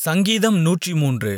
சங்கீதம் நூற்றுமூன்று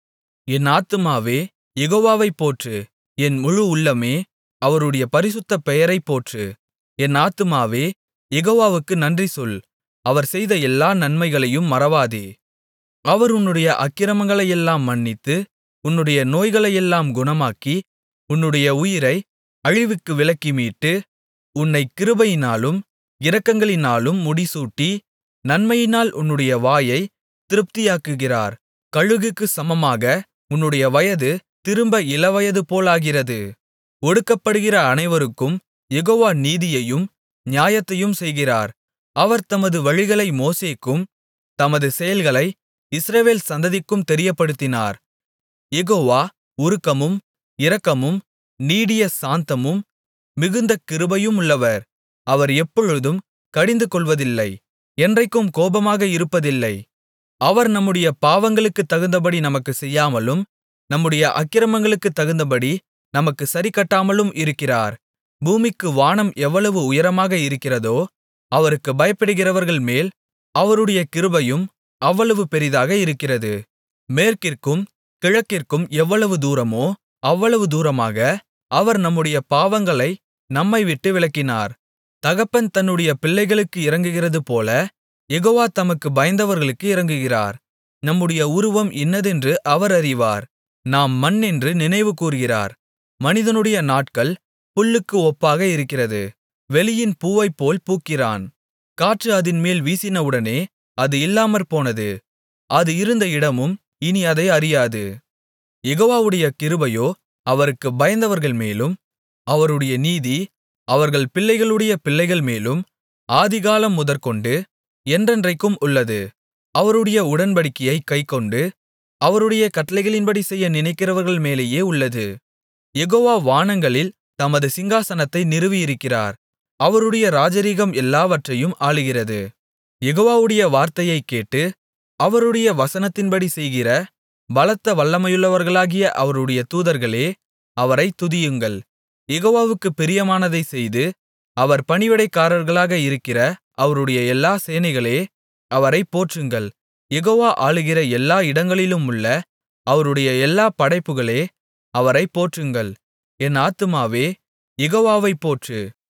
என் ஆத்துமாவே யெகோவாவைப் போற்று என் முழு உள்ளமே அவருடைய பரிசுத்த பெயரைப் போற்று என் ஆத்துமாவே யெகோவாவுக்கு நன்றி சொல் அவர் செய்த எல்லா நன்மைகளையும் மறவாதே அவர் உன்னுடைய அக்கிரமங்களையெல்லாம் மன்னித்து உன்னுடைய நோய்களையெல்லாம் குணமாக்கி உன்னுடைய உயிரை அழிவுக்கு விலக்கி மீட்டு உன்னைக் கிருபையினாலும் இரக்கங்களினாலும் முடிசூட்டி நன்மையினால் உன்னுடைய வாயைத் திருப்தியாக்குகிறார் கழுகுக்குச் சமமாக உன்னுடைய வயது திரும்ப இளவயதுபோலாகிறது ஒடுக்கப்படுகிற அனைவருக்கும் யெகோவா நீதியையும் நியாயத்தையும் செய்கிறார் அவர் தமது வழிகளை மோசேக்கும் தமது செயல்களை இஸ்ரவேல் சந்ததிக்கும் தெரியப்படுத்தினார் யெகோவா உருக்கமும் இரக்கமும் நீடிய சாந்தமும் மிகுந்த கிருபையுமுள்ளவர் அவர் எப்பொழுதும் கடிந்துகொள்வதில்லை என்றைக்கும் கோபமாக இருப்பதில்லை அவர் நம்முடைய பாவங்களுக்குத் தகுந்தபடி நமக்குச் செய்யாமலும் நம்முடைய அக்கிரமங்களுக்குத் தகுந்தபடி நமக்குச் சரிக்கட்டாமலும் இருக்கிறார் பூமிக்கு வானம் எவ்வளவு உயரமாக இருக்கிறதோ அவருக்குப் பயப்படுகிறவர்கள்மேல் அவருடைய கிருபையும் அவ்வளவு பெரிதாக இருக்கிறது மேற்கிற்கும் கிழக்கிற்கும் எவ்வளவு தூரமோ அவ்வளவு தூரமாக அவர் நம்முடைய பாவங்களை நம்மைவிட்டு விலக்கினார் தகப்பன் தன்னுடைய பிள்ளைகளுக்கு இரங்குகிறதுபோல யெகோவா தமக்குப் பயந்தவர்களுக்கு இரங்குகிறார் நம்முடைய உருவம் இன்னதென்று அவர் அறிவார் நாம் மண் என்று நினைவுகூருகிறார் மனிதனுடைய நாட்கள் புல்லுக்கு ஒப்பாக இருக்கிறது வெளியின் பூவைப்போல் பூக்கிறான் காற்று அதின்மேல் வீசினவுடனே அது இல்லாமற்போனது அது இருந்த இடமும் இனி அதை அறியாது யெகோவாவுடைய கிருபையோ அவருக்குப் பயந்தவர்கள்மேலும் அவருடைய நீதி அவர்கள் பிள்ளைகளுடைய பிள்ளைகள்மேலும் ஆதிகாலம் முதற்கொண்டு என்றென்றைக்கும் உள்ளது அவருடைய உடன்படிக்கையைக் கைக்கொண்டு அவருடைய கட்டளைகளின்படி செய்ய நினைக்கிறவர்கள் மேலேயே உள்ளது யெகோவா வானங்களில் தமது சிங்காசனத்தை நிறுவியிருக்கிறார் அவருடைய ராஜரிகம் எல்லாவற்றையும் ஆளுகிறது யெகோவாவுடைய வார்த்தையைக் கேட்டு அவருடைய வசனத்தின்படி செய்கிற பலத்த வல்லமையுள்ளவர்களாகிய அவருடைய தூதர்களே அவரைத் துதியுங்கள் யெகோவாவுக்குப் பிரியமானதைச் செய்து அவர் பணிவிடைக்காரர்களாக இருக்கிற அவருடைய எல்லா சேனைகளே அவரைப் போற்றுங்கள் யெகோவா ஆளுகிற எல்லா இடங்களிலுமுள்ள அவருடைய எல்லா படைப்புகளே அவரைப் போற்றுங்கள் என் ஆத்துமாவே யெகோவாவைப் போற்று